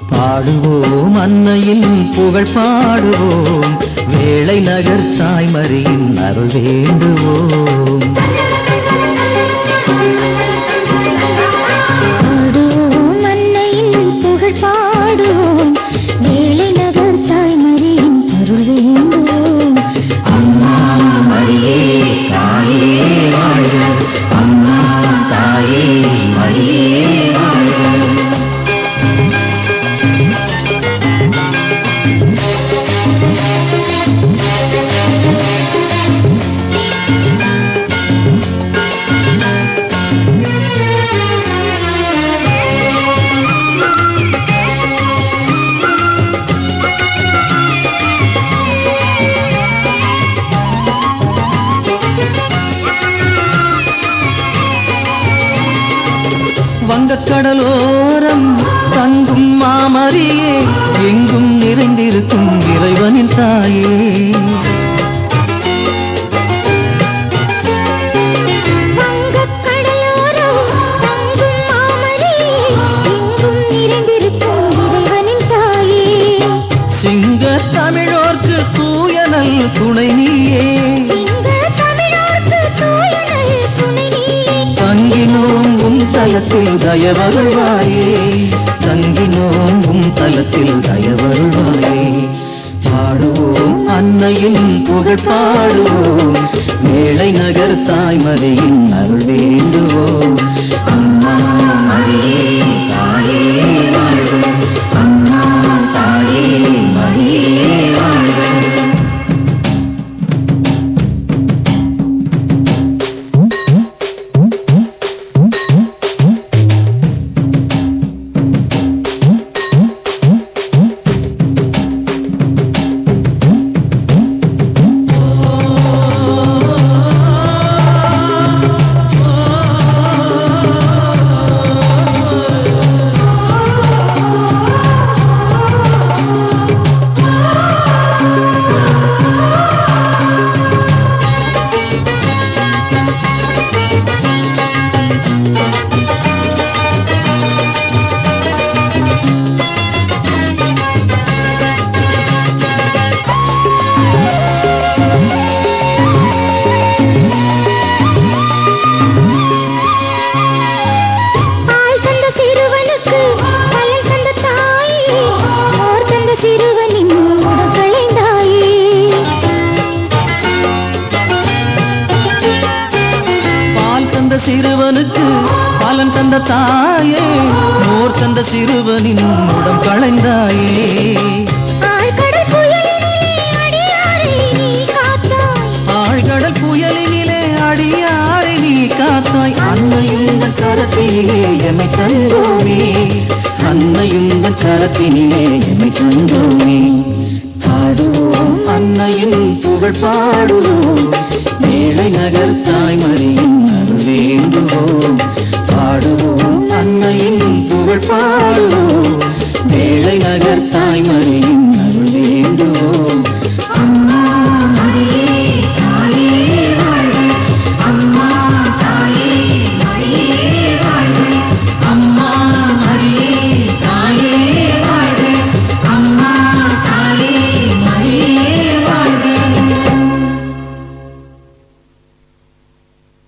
பாடுவோம் அன்னையின் புகழ் பாடுவோம் வேளை நகர் தாய்மறியின் அருள் வேண்டுவோம் பாடுவோம் அன்னையின் புகழ் பாடுவோம் வேளை நகர் தாய்மரியின் அருள் வேண்டுவோம் அம்மா மரியே தாயே வாழ்க அம்மா தாயே மரியே வாழ்க வங்கக்கடலோரம் தங்கும் மாமரியே எங்கும் நிறைந்திருக்கும் இறைவனின் தாயே வங்கக் கடலோரம் தங்கும் மாமரே எங்கும் நிறைந்திருக்கும் இறைவனின் தாயே சிங்க தமிழோர்க்கு தூயனல் துணை நீயே சிங்க தமிழோர்க்கு தூயனல் துணை நீயே தங்கினோம் உம் தலத்தில் தயவருள்வாயே தங்கினோம் உம் தலத்தில் தயவருள்வாயே பாடுவோம் அன்னையின் புகழ் பாடுவோம் மேலை நகர் தாய்மறையின் அருள் வேண்டுவோம் அம்மா மரியே தாயே வாழ்க அம்மா தாயே மரியே வாழ்க பால் தந்த சிறுவனுக்கு பலன் தந்த தாயே மோர் தந்த சிறுவனின் உடற்களைந்தாயே பால் தந்த சிறுவனுக்கு பாலன் தந்த தாயே மோர் தந்த சிறுவனின் முடம் களைந்தாயே ஆழ்கடல் புயலினிலே அடியாரை நீ காத்தாய் ஆழ்கடல் புயலினிலே அடியாரை நீ காத்தாய் அன்னையுந்த கரத்தினிலே எமை தந்தோமே அன்னையுந்த கரத்தினிலே எமை தந்தோமே பாடுவோம் அன்னையின் புகழ் பாடுவோம் மேலை நகர் தாய்மறியின் அருள் வேண்டுவோம் பாடுவோம் அன்னையின் புகழ் பாடுவோம்